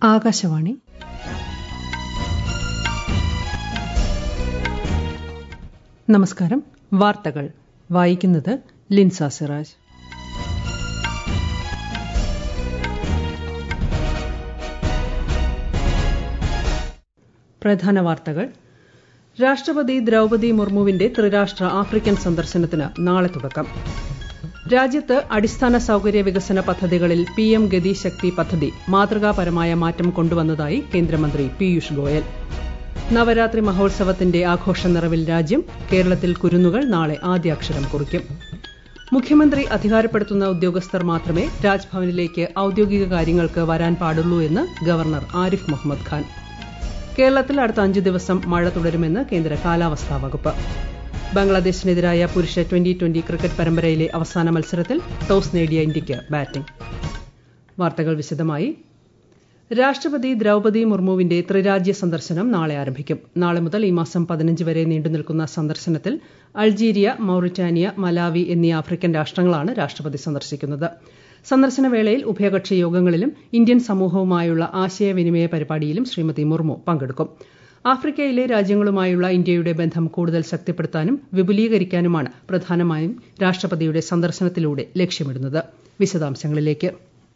ആകാശവാണി നമസ്കാരം വാർത്തകൾ വായിക്കുന്നത് ലിൻസ സിറാജ് പ്രധാന വാർത്തകൾ രാഷ്ട്രപതി ദ്രൌപതി മുർമുവിന്റെ ത്രിരാഷ്ട്ര ആഫ്രിക്കൻ സന്ദർശനത്തിന് നാളെ തുടക്കം രാജ്യത്ത് അടിസ്ഥാന സൌകര്യ വികസന പദ്ധതികളിൽ പി എം ഗതി ശക്തി പദ്ധതി മാതൃകാപരമായ മാറ്റം കൊണ്ടുവന്നതായി കേന്ദ്രമന്ത്രി പീയൂഷ് ഗോയൽ നവരാത്രി മഹോത്സവത്തിന്റെ ആഘോഷ നിറവിൽ രാജ്യം കേരളത്തിൽ കുരുന്നുകൾ നാളെ ആദ്യാക്ഷരം കുറിക്കും മുഖ്യമന്ത്രി അധികാരപ്പെടുത്തുന്ന ഉദ്യോഗസ്ഥർ മാത്രമേ രാജ്ഭവനിലേക്ക് ഔദ്യോഗിക കാര്യങ്ങൾക്ക് വരാൻ പാടുള്ളൂ എന്ന് ഗവർണർ ആരിഫ് മുഹമ്മദ് ഖാൻ കേരളത്തിൽ അടുത്ത അഞ്ചു ദിവസം മഴ തുടരുമെന്ന് കേന്ദ്ര കാലാവസ്ഥാ വകുപ്പ് ബംഗ്ലാദേശിനെതിരായ പുരുഷ ട്വന്റി ട്വന്റി ക്രിക്കറ്റ് പരമ്പരയിലെ അവസാന മത്സരത്തിൽ ടോസ് നേടിയ ഇന്ത്യയ്ക്ക് ബാറ്റിംഗ് വാർത്തകൾ വിശദമായി രാഷ്ട്രപതി ദ്രൌപതി മുർമുവിന്റെ ത്രിരാജ്യ സന്ദർശനം നാളെ ആരംഭിക്കും നാളെ മുതൽ ഈ മാസം പതിനഞ്ച് വരെ നീണ്ടുനിൽക്കുന്ന സന്ദർശനത്തിൽ അൾജീരിയ മൌറിറ്റാനിയ മലാവി എന്നീ ആഫ്രിക്കൻ രാഷ്ട്രങ്ങളാണ് രാഷ്ട്രപതി സന്ദർശിക്കുന്നത് സന്ദർശന വേളയിൽ ഉഭയകക്ഷി യോഗങ്ങളിലും ഇന്ത്യൻ സമൂഹവുമായുള്ള ആശയവിനിമയ പരിപാടിയിലും ശ്രീമതി മുർമു പങ്കെടുക്കും ആഫ്രിക്കയിലെ രാജ്യങ്ങളുമായുള്ള ഇന്ത്യയുടെ ബന്ധം കൂടുതൽ ശക്തിപ്പെടുത്താനും വിപുലീകരിക്കാനുമാണ് പ്രധാനമായും രാഷ്ട്രപതിയുടെ സന്ദർശനത്തിലൂടെ ലക്ഷ്യമിടുന്നത് വിശദാംശങ്ങളിലേക്ക്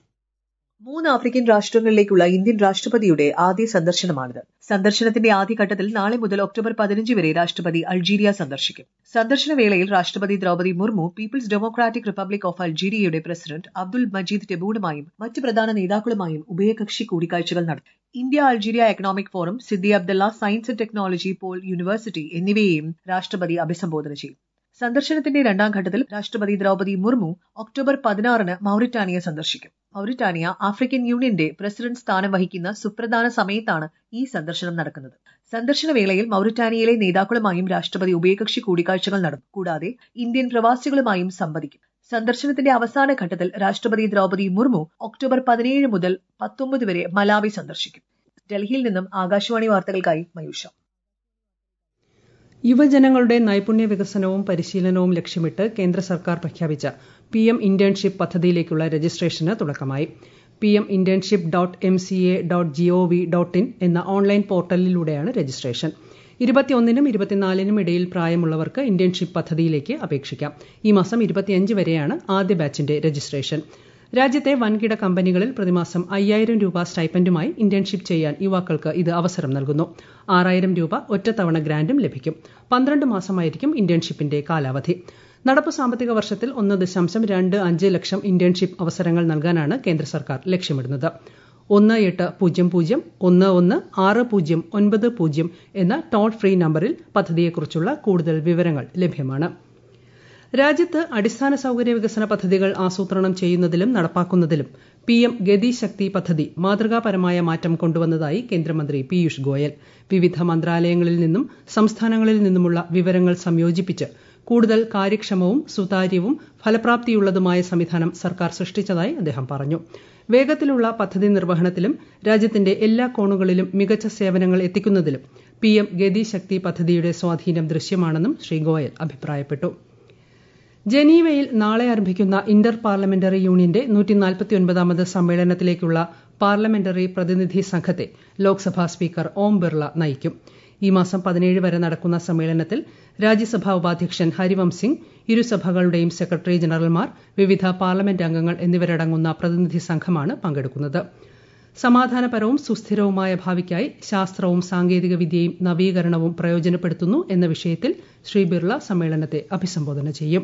മൂന്ന് ആഫ്രിക്കൻ രാഷ്ട്രങ്ങളിലേക്കുള്ള ഇന്ത്യൻ രാഷ്ട്രപതിയുടെ ആദ്യ സന്ദർശനമാണിത് സന്ദർശനത്തിന്റെ ആദ്യഘട്ടത്തിൽ നാളെ മുതൽ ഒക്ടോബർ പതിനഞ്ച് വരെ രാഷ്ട്രപതി അൾജീരിയ സന്ദർശിക്കും സന്ദർശന വേളയിൽ രാഷ്ട്രപതി Droupadi Murmu peoples democratic republic of അൾജീരിയയുടെ പ്രസിഡന്റ് അബ്ദുൽ മജീദ് ടെബൂണുമായും മറ്റ് പ്രധാന നേതാക്കളുമായും ഉഭയകക്ഷി കൂടിക്കാഴ്ചകൾ നടത്തും India Algeria economic forum Sidi Abdullah science and technology pole university എന്നിവയെയും രാഷ്ട്രപതി അഭിസംബോധന ചെയ്യും സന്ദർശനത്തിന്റെ രണ്ടാം ഘട്ടത്തിൽ രാഷ്ട്രപതി ദ്രൌപതി മുർമു ഒക്ടോബർ പതിനാറിന് മൌറിറ്റാനിയ സന്ദർശിക്കും മൌറിറ്റാനിയ ആഫ്രിക്കൻ യൂണിയന്റെ പ്രസിഡന്റ് സ്ഥാനം വഹിക്കുന്ന സുപ്രധാന സമയത്താണ് ഈ സന്ദർശനം നടക്കുന്നത് സന്ദർശന വേളയിൽ മൌറിറ്റാനിയയിലെ നേതാക്കളുമായും രാഷ്ട്രപതി ഉഭയകക്ഷി കൂടിക്കാഴ്ചകൾ നടത്തും കൂടാതെ ഇന്ത്യൻ പ്രവാസികളുമായും സംവദിക്കും സന്ദർശനത്തിന്റെ അവസാന ഘട്ടത്തിൽ രാഷ്ട്രപതി ദ്രൌപതി മുർമു ഒക്ടോബർ പതിനേഴ് മുതൽ പത്തൊമ്പത് വരെ മലാവി സന്ദർശിക്കും ഡൽഹിയിൽ നിന്നും ആകാശവാണി വാർത്തകൾക്കായി മയൂഷ യുവജനങ്ങളുടെ നൈപുണ്യ വികസനവും പരിശീലനവും ലക്ഷ്യമിട്ട് കേന്ദ്ര സർക്കാർ പ്രഖ്യാപിച്ച പി എം ഇന്റേൺഷിപ്പ് പദ്ധതിയിലേക്കുള്ള രജിസ്ട്രേഷന് തുടക്കമായി P M internship dot M C A dot G O V dot in എന്ന ഓൺലൈൻ പോർട്ടലിലൂടെയാണ് രജിസ്ട്രേഷൻ ഇരുപത്തിയൊന്നിനും ഇരുപത്തിനാലിനും ഇടയിൽ പ്രായമുള്ളവർക്ക് ഇന്റേൺഷിപ്പ് പദ്ധതിയിലേക്ക് അപേക്ഷിക്കാം ഈ മാസം ഇരുപത്തിയഞ്ച് വരെയാണ് ആദ്യ ബാച്ചിന്റെ രജിസ്ട്രേഷൻ രാജ്യത്തെ വൻകിട കമ്പനികളിൽ പ്രതിമാസം അയ്യായിരം രൂപ സ്റ്റൈപ്പൻഡുമായി ഇന്റേൺഷിപ്പ് ചെയ്യാൻ യുവാക്കൾക്ക് ഇത് അവസരം നൽകുന്നു ആറായിരം രൂപ ഒറ്റത്തവണ ഗ്രാന്റും ലഭിക്കും പന്ത്രണ്ട് മാസമായിരിക്കും ഇന്റേൺഷിപ്പിന്റെ കാലാവധി നടപ്പ് സാമ്പത്തിക വർഷത്തിൽ ഒന്ന് ദശാംശം രണ്ട് അഞ്ച് ലക്ഷം ഇന്റേൺഷിപ്പ് അവസരങ്ങൾ നൽകാനാണ് കേന്ദ്ര സർക്കാർ ലക്ഷ്യമിടുന്നത് ഒന്ന് എട്ട് പൂജ്യം പൂജ്യം ഒന്ന് ഒന്ന് ആറ് പൂജ്യം ഒൻപത് പൂജ്യം എന്ന ടോൾ ഫ്രീ നമ്പറിൽ പദ്ധതിയെക്കുറിച്ചുള്ള കൂടുതൽ വിവരങ്ങൾ ലഭ്യമാണ് രാജ്യത്ത് അടിസ്ഥാന സൌകര്യ വികസന പദ്ധതികൾ ആസൂത്രണം ചെയ്യുന്നതിലും നടപ്പാക്കുന്നതിലും പി എം ഗതി ശക്തി പദ്ധതി മാതൃകാപരമായ മാറ്റം കൊണ്ടുവന്നതായി കേന്ദ്രമന്ത്രി പീയൂഷ് ഗോയൽ വിവിധ മന്ത്രാലയങ്ങളിൽ നിന്നും സംസ്ഥാനങ്ങളിൽ നിന്നുമുള്ള വിവരങ്ങൾ സംയോജിപ്പിച്ച് കൂടുതൽ കാര്യക്ഷമവും സുതാര്യവും ഫലപ്രാപ്തിയുള്ളതുമായ സംവിധാനം സർക്കാർ സൃഷ്ടിച്ചതായി അദ്ദേഹം പറഞ്ഞു വേഗത്തിലുള്ള പദ്ധതി നിർവഹണത്തിലും രാജ്യത്തിന്റെ എല്ലാ കോണുകളിലും മികച്ച സേവനങ്ങൾ എത്തിക്കുന്നതിലും പി എം ഗതി ശക്തി പദ്ധതിയുടെ സ്വാധീനം ദൃശ്യമാണെന്നും ശ്രീ ഗോയൽ അഭിപ്രായപ്പെട്ടു ജനീവയിൽ നാളെ ആരംഭിക്കുന്ന ഇന്റർ പാർലമെന്ററി യൂണിയന്റെ നൂറ്റിനാൽപ്പത്തിയൊൻപതാമത് സമ്മേളനത്തിലേക്കുള്ള പാർലമെന്ററി പ്രതിനിധി സംഘത്തെ ലോക്സഭാ സ്പീക്കർ ഓം ബിർള നയിക്കും ഈ മാസം പതിനേഴ് വരെ നടക്കുന്ന സമ്മേളനത്തിൽ രാജ്യസഭാ ഉപാധ്യക്ഷൻ ഹരിവംശ് സിംഗ് ഇരുസഭകളുടെയും സെക്രട്ടറി ജനറൽമാർ വിവിധ പാർലമെന്റ് അംഗങ്ങൾ എന്നിവരടങ്ങുന്ന പ്രതിനിധി സംഘമാണ് പങ്കെടുക്കുന്നത് സമാധാനപരവും സുസ്ഥിരവുമായ ഭാവിക്കായി ശാസ്ത്രവും സാങ്കേതിക വിദ്യയും നവീകരണവും പ്രയോജനപ്പെടുത്തുന്നു എന്ന വിഷയത്തിൽ ശ്രീ ബിർള സമ്മേളനത്തെ അഭിസംബോധന ചെയ്യും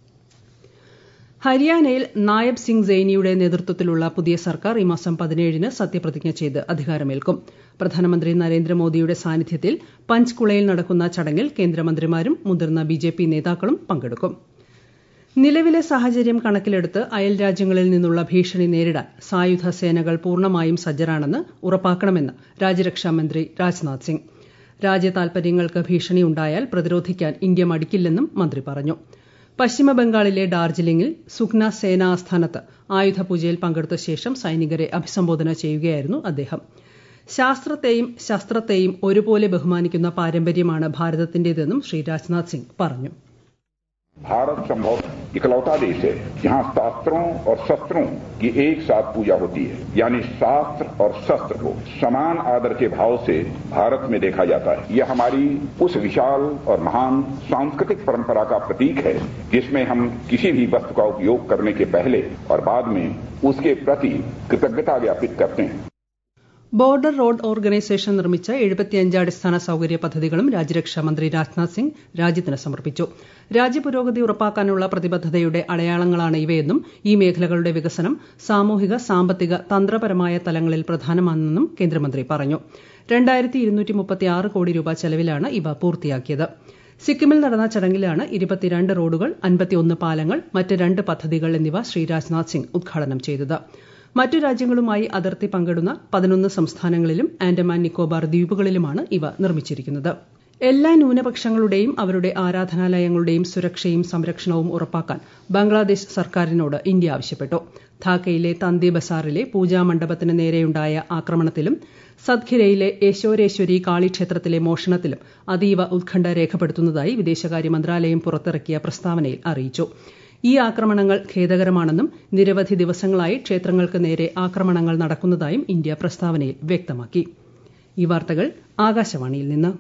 ഹരിയാനയിൽ നായബ് സിംഗ് സെയ്നിയുടെ നേതൃത്വത്തിലുള്ള പുതിയ സർക്കാർ ഈ മാസം പതിനേഴിന് സത്യപ്രതിജ്ഞ ചെയ്ത് അധികാരമേൽക്കും പ്രധാനമന്ത്രി നരേന്ദ്രമോദിയുടെ സാന്നിധ്യത്തിൽ പഞ്ച്കുളയിൽ നടക്കുന്ന ചടങ്ങിൽ കേന്ദ്രമന്ത്രിമാരും മുതിർന്ന ബിജെപി നേതാക്കളും പങ്കെടുക്കും നിലവിലെ സാഹചര്യം കണക്കിലെടുത്ത് അയൽ രാജ്യങ്ങളിൽ നിന്നുള്ള ഭീഷണി നേരിടാൻ സായുധ സേനകൾ പൂർണ്ണമായും സജ്ജരാണെന്ന് ഉറപ്പാക്കണമെന്ന് രാജ്യരക്ഷാമന്ത്രി രാജ്നാഥ് സിംഗ് രാജ്യതാൽപര്യങ്ങൾക്ക് ഭീഷണിയുണ്ടായാൽ പ്രതിരോധിക്കാൻ ഇന്ത്യ മടിക്കില്ലെന്നും മന്ത്രി പറഞ്ഞു പശ്ചിമബംഗാളിലെ ഡാർജിലിംഗിൽ സുഖ്ന സേനാ ആസ്ഥാനത്ത് ആയുധപൂജയിൽ പങ്കെടുത്ത ശേഷം സൈനികരെ അഭിസംബോധന ചെയ്യുകയായിരുന്നു അദ്ദേഹം ശാസ്ത്രത്തെയും ശസ്ത്രത്തെയും ഒരുപോലെ ബഹുമാനിക്കുന്ന പാരമ്പര്യമാണ് ഭാരതത്തിന്റേതെന്നും ശ്രീ രാജ്നാഥ് സിംഗ് പറഞ്ഞു भारत संभव इकलौता देश है जहां शास्त्रों और शस्त्रों की एक साथ पूजा होती है यानी शास्त्र और शस्त्र को समान आदर के भाव से भारत में देखा जाता है यह हमारी उस विशाल और महान सांस्कृतिक परंपरा का प्रतीक है जिसमें हम किसी भी वस्तु का उपयोग करने के पहले और बाद में उसके प्रति कृतज्ञता ज्ञापित करते हैं ബോർഡർ റോഡ് ഓർഗനൈസേഷൻ നിർമ്മിച്ച എഴുപത്തിയഞ്ച് അടിസ്ഥാന സൌകര്യ പദ്ധതികളും രാജ്യരക്ഷാ മന്ത്രി രാജ്നാഥ് സിംഗ് രാജ്യത്തിന് സമർപ്പിച്ചു രാജ്യപുരോഗതി ഉറപ്പാക്കാനുള്ള പ്രതിബദ്ധതയുടെ അടയാളങ്ങളാണ് ഇവയെന്നും ഈ മേഖലകളുടെ വികസനം സാമൂഹിക സാമ്പത്തിക തന്ത്രപരമായ തലങ്ങളിൽ പ്രധാനമാണെന്നും കേന്ദ്രമന്ത്രി പറഞ്ഞു കോടി രൂപ ചെലവിലാണ് ഇവ പൂർത്തിയാക്കിയത് സിക്കിമിൽ നടന്ന ചടങ്ങിലാണ് ഇരുപത്തിരണ്ട് റോഡുകൾ അൻപത്തിയൊന്ന് പാലങ്ങൾ മറ്റ് രണ്ട് പദ്ധതികൾ എന്നിവ ശ്രീ രാജ്നാഥ് സിംഗ് ഉദ്ഘാടനം ചെയ്തത് മറ്റു രാജ്യങ്ങളുമായി അതിർത്തി പങ്കിടുന്ന പതിനൊന്ന് സംസ്ഥാനങ്ങളിലും ആൻഡമാൻ നിക്കോബാർ ദ്വീപുകളിലുമാണ് ഇവ നിർമ്മിച്ചിരിക്കുന്നത് എല്ലാ ന്യൂനപക്ഷങ്ങളുടെയും അവരുടെ ആരാധനാലയങ്ങളുടെയും സുരക്ഷയും സംരക്ഷണവും ഉറപ്പാക്കാൻ ബംഗ്ലാദേശ് സർക്കാരിനോട് ഇന്ത്യ ആവശ്യപ്പെട്ടു ധാക്കയിലെ തന്തി ബസാറിലെ പൂജാമണ്ഡപത്തിന് നേരെയുണ്ടായ ആക്രമണത്തിലും സദ്ഖിരയിലെ യേശോരേശ്വരി കാളിക്ഷേത്രത്തിലെ മോഷണത്തിലും അതീവ ഉത്കണ്ഠ രേഖപ്പെടുത്തുന്നതായി വിദേശകാര്യ മന്ത്രാലയം പുറത്തിറക്കിയ പ്രസ്താവനയിൽ അറിയിച്ചു ഈ ആക്രമണങ്ങൾ ഖേദകരമാണെന്നും നിരവധി ദിവസങ്ങളായി ക്ഷേത്രങ്ങൾക്ക് നേരെ ആക്രമണങ്ങൾ നടക്കുന്നതായും ഇന്ത്യ പ്രസ്താവനയിൽ വ്യക്തമാക്കി ഈ വാർത്തകൾ ആകാശവാണിയിൽ നിന്ന്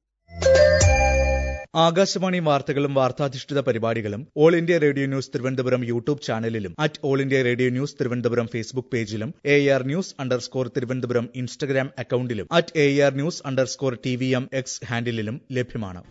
ആകാശവാണി വാർത്തകളും വാർത്താധിഷ്ഠിത പരിപാടികളും all India radio news Thiruvananthapuram YouTube ചാനലിലും at all India radio news Thiruvananthapuram Facebook പേജിലും A R news underscore Thiruvananthapuram Instagram അക്കൌണ്ടിലും at A R news underscore T V M X ഹാൻഡിലും ലഭ്യമാണ്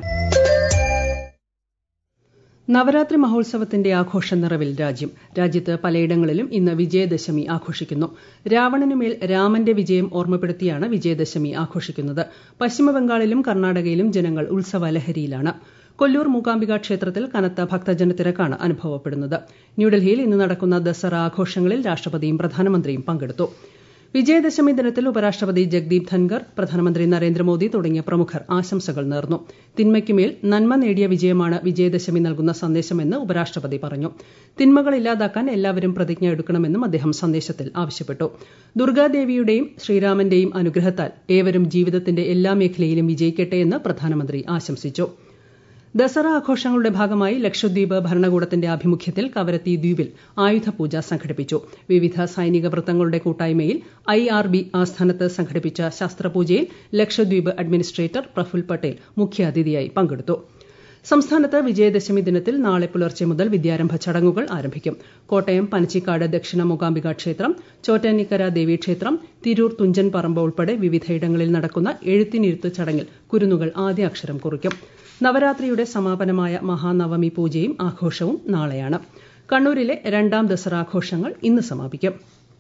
നവരാത്രി മഹോത്സവത്തിന്റെ ആഘോഷ നിറവിൽ രാജ്യം രാജ്യത്ത് പലയിടങ്ങളിലും ഇന്ന് വിജയദശമി ആഘോഷിക്കുന്നു രാവണനുമേൽ രാമന്റെ വിജയം ഓർമ്മപ്പെടുത്തിയാണ് വിജയദശമി ആഘോഷിക്കുന്നത് പശ്ചിമബംഗാളിലും കർണാടകയിലും ജനങ്ങൾ ഉത്സവലഹരിയിലാണ് കൊല്ലൂർ മൂകാംബിക ക്ഷേത്രത്തിൽ കനത്ത ഭക്തജന തിരക്കാണ് അനുഭവപ്പെടുന്നത് ന്യൂഡൽഹിയിൽ ഇന്ന് നടക്കുന്ന ദസറ ആഘോഷങ്ങളിൽ രാഷ്ട്രപതിയും പ്രധാനമന്ത്രിയും പങ്കെടുത്തു വിജയദശമി ദിനത്തിൽ ഉപരാഷ്ട്രപതി ജഗ്ദീപ് ധൻകർ പ്രധാനമന്ത്രി നരേന്ദ്രമോദി തുടങ്ങിയ പ്രമുഖർ ആശംസകൾ നേർന്നു തിന്മയ്ക്കുമേൽ നന്മ നേടിയ വിജയമാണ് വിജയദശമി നൽകുന്ന സന്ദേശമെന്ന് ഉപരാഷ്ട്രപതി പറഞ്ഞു തിന്മകൾ ഇല്ലാതാക്കാൻ എല്ലാവരും പ്രതിജ്ഞ എടുക്കണമെന്നും അദ്ദേഹം സന്ദേശത്തിൽ ആവശ്യപ്പെട്ടു ദുർഗാദേവിയുടെയും ശ്രീരാമന്റെയും അനുഗ്രഹത്താൽ ഏവരും ജീവിതത്തിന്റെ എല്ലാ മേഖലയിലും വിജയിക്കട്ടെ എന്ന് പ്രധാനമന്ത്രി ആശംസിച്ചു ദസറ ആഘോഷങ്ങളുടെ ഭാഗമായി ലക്ഷദ്വീപ് ഭരണകൂടത്തിന്റെ ആഭിമുഖ്യത്തിൽ കവരത്തി ദ്വീപിൽ ആയുധപൂജ സംഘടിപ്പിച്ചു വിവിധ സൈനിക വൃത്തങ്ങളുടെ കൂട്ടായ്മയിൽ ഐ ആർ ബി ആസ്ഥാനത്ത് സംഘടിപ്പിച്ച ശാസ്ത്രപൂജയിൽ ലക്ഷദ്വീപ് അഡ്മിനിസ്ട്രേറ്റർ പ്രഫുൽ പട്ടേൽ മുഖ്യാതിഥിയായി പങ്കെടുത്തു സംസ്ഥാനത്ത് വിജയദശമി ദിനത്തിൽ നാളെ പുലർച്ചെ മുതൽ വിദ്യാരംഭ ചടങ്ങുകൾ ആരംഭിക്കും കോട്ടയം പനച്ചിക്കാട് ദക്ഷിണ മൂകാംബിക ക്ഷേത്രം ചോറ്റാനിക്കര ദേവീക്ഷേത്രം തിരൂർ തുഞ്ചൻ പറമ്പ് ഉൾപ്പെടെ വിവിധയിടങ്ങളിൽ നടക്കുന്ന എഴുത്തിനിരുത്ത് ചടങ്ങിൽ കുരുന്നുകൾ ആദ്യാക്ഷരം കുറിക്കും നവരാത്രിയുടെ സമാപനമായ മഹാനവമി പൂജയും ആഘോഷവും നാളെയാണ് കണ്ണൂരിലെ രണ്ടാം ദസറാഘോഷങ്ങൾ ഇന്ന് സമാപിക്കും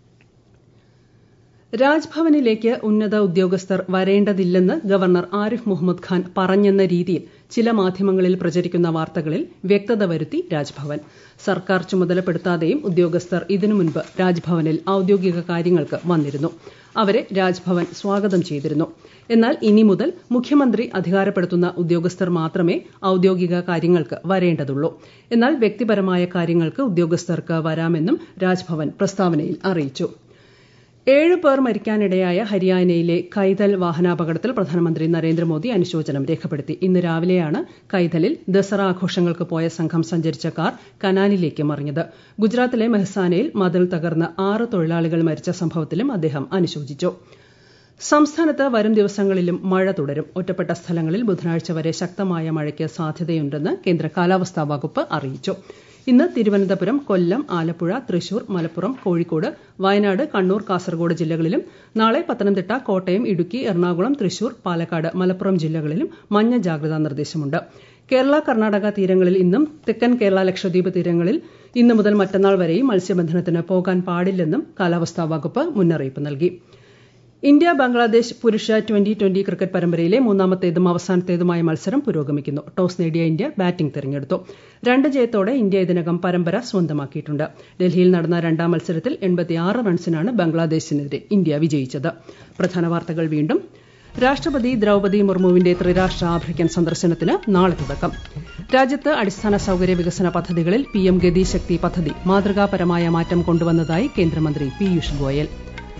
രാജ്ഭവനിലേക്ക് ഉന്നത ഉദ്യോഗസ്ഥർ വരേണ്ടതില്ലെന്ന് ഗവർണർ ആരിഫ് മുഹമ്മദ് ഖാൻ പറഞ്ഞെന്ന രീതിയിൽ ചില മാധ്യമങ്ങളിൽ പ്രചരിക്കുന്ന വാർത്തകളിൽ വ്യക്തത വരുത്തി രാജ്ഭവൻ സർക്കാർ ചുമതലപ്പെടുത്താതെയും ഉദ്യോഗസ്ഥർ ഇതിനു മുൻപ് രാജ്ഭവനിൽ ഔദ്യോഗിക കാര്യങ്ങൾക്ക് വന്നിരുന്നു അവരെ രാജ്ഭവൻ സ്വാഗതം ചെയ്തിരുന്നു എന്നാൽ ഇനി മുതൽ മുഖ്യമന്ത്രി അധികാരപ്പെടുത്തുന്ന ഉദ്യോഗസ്ഥർ മാത്രമേ ഔദ്യോഗിക കാര്യങ്ങൾക്ക് വരേണ്ടതുള്ളൂ എന്നാൽ വ്യക്തിപരമായ കാര്യങ്ങൾക്ക് ഉദ്യോഗസ്ഥർക്ക് വരാമെന്നും രാജ്ഭവൻ പ്രസ്താവനയിൽ അറിയിച്ചു ഏഴ് പേർ മരിക്കാനിടയായ ഹരിയാനയിലെ കൈതൽ വാഹനാപകടത്തിൽ പ്രധാനമന്ത്രി നരേന്ദ്രമോദി അനുശോചനം രേഖപ്പെടുത്തി ഇന്ന് രാവിലെയാണ് കൈതലിൽ ദസറ ആഘോഷങ്ങൾക്ക് പോയ സംഘം സഞ്ചരിച്ച കാർ കനാലിലേക്ക് മറിഞ്ഞത് ഗുജറാത്തിലെ മെഹ്സാനയിൽ മതിൽ തകർന്ന് ആറ് തൊഴിലാളികൾ മരിച്ച സംഭവത്തിലും അദ്ദേഹം അനുശോചിച്ചു സംസ്ഥാനത്ത് വരും ദിവസങ്ങളിലും മഴ തുടരും ഒറ്റപ്പെട്ട സ്ഥലങ്ങളിൽ ബുധനാഴ്ച വരെ ശക്തമായ മഴയ്ക്ക് സാധ്യതയുണ്ടെന്ന് കേന്ദ്ര കാലാവസ്ഥാ വകുപ്പ് അറിയിച്ചു ഇന്ന് തിരുവനന്തപുരം കൊല്ലം ആലപ്പുഴ തൃശൂർ മലപ്പുറം കോഴിക്കോട് വയനാട് കണ്ണൂർ കാസർഗോഡ് ജില്ലകളിലും നാളെ പത്തനംതിട്ട കോട്ടയം ഇടുക്കി എറണാകുളം തൃശൂർ പാലക്കാട് മലപ്പുറം ജില്ലകളിലും മഞ്ഞ ജാഗ്രതാ നിർദ്ദേശമുണ്ട് കേരള കർണാടക തീരങ്ങളിൽ ഇന്നും തെക്കൻ കേരള ലക്ഷദ്വീപ് തീരങ്ങളിൽ ഇന്ന് മുതൽ മറ്റന്നാൾ വരെയും മത്സ്യബന്ധനത്തിന് പോകാൻ പാടില്ലെന്നും കാലാവസ്ഥാ വകുപ്പ് മുന്നറിയിപ്പ് നൽകി ഇന്ത്യ ബംഗ്ലാദേശ് പുരുഷ ട്വന്റി ട്വന്റി ക്രിക്കറ്റ് പരമ്പരയിലെ മൂന്നാമത്തേതും അവസാനത്തേതുമായ മത്സരം പുരോഗമിക്കുന്നു ടോസ് നേടിയ ഇന്ത്യ ബാറ്റിംഗ് തിരഞ്ഞെടുത്തു രണ്ട് ജയത്തോടെ ഇന്ത്യ ഇതിനകം പരമ്പര സ്വന്തമാക്കിയിട്ടുണ്ട് ഡൽഹിയിൽ നടന്ന രണ്ടാം മത്സരത്തിൽ റൺസിനാണ് ബംഗ്ലാദേശിനെതിരെ ഇന്ത്യ വിജയിച്ചത് പ്രധാന വാർത്തകൾ വീണ്ടും രാഷ്ട്രപതി ദ്രൌപതി മുർമുവിന്റെ ത്രിരാഷ്ട്ര ആഫ്രിക്കൻ സന്ദർശനത്തിന് നാളെ തുടക്കം രാജ്യത്ത് അടിസ്ഥാന സൌകര്യ വികസന പദ്ധതികളിൽ പിഎം ഗതിശക്തി പദ്ധതി മാതൃകാപരമായ മാറ്റം കൊണ്ടുവന്നതായി കേന്ദ്രമന്ത്രി പീയൂഷ് ഗോയൽ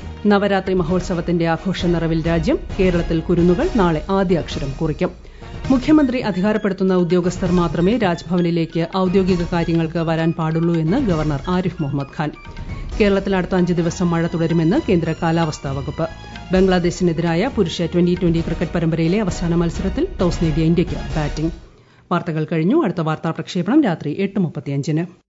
നവരാത്രി മഹോത്സവത്തിന്റെ ആഘോഷ നിറവിൽ രാജ്യം കേരളത്തിൽ കുരുന്നുകൾ നാളെ ആദ്യാക്ഷരം കുറിക്കും മുഖ്യമന്ത്രി അധികാരപ്പെടുത്തുന്ന ഉദ്യോഗസ്ഥർ മാത്രമേ രാജ്ഭവനിലേക്ക് ഔദ്യോഗിക കാര്യങ്ങൾക്ക് വരാൻ പാടുള്ളൂ എന്ന് ഗവർണർ ആരിഫ് മുഹമ്മദ് ഖാൻ കേരളത്തിൽ അടുത്ത അഞ്ച് ദിവസം മഴ തുടരുമെന്ന് കേന്ദ്ര കാലാവസ്ഥാ വകുപ്പ് ബംഗ്ലാദേശിനെതിരായ പുരുഷ ട്വന്റി ട്വന്റി ക്രിക്കറ്റ് പരമ്പരയിലെ അവസാന മത്സരത്തിൽ ടോസ് നേടിയ ഇന്ത്യയ്ക്ക് ബാറ്റിംഗ് വാർത്തകൾ കഴിഞ്ഞു അടുത്ത വാർത്താ പ്രക്ഷേപണം രാത്രി എട്ട് മുപ്പത്തിയഞ്ചിന്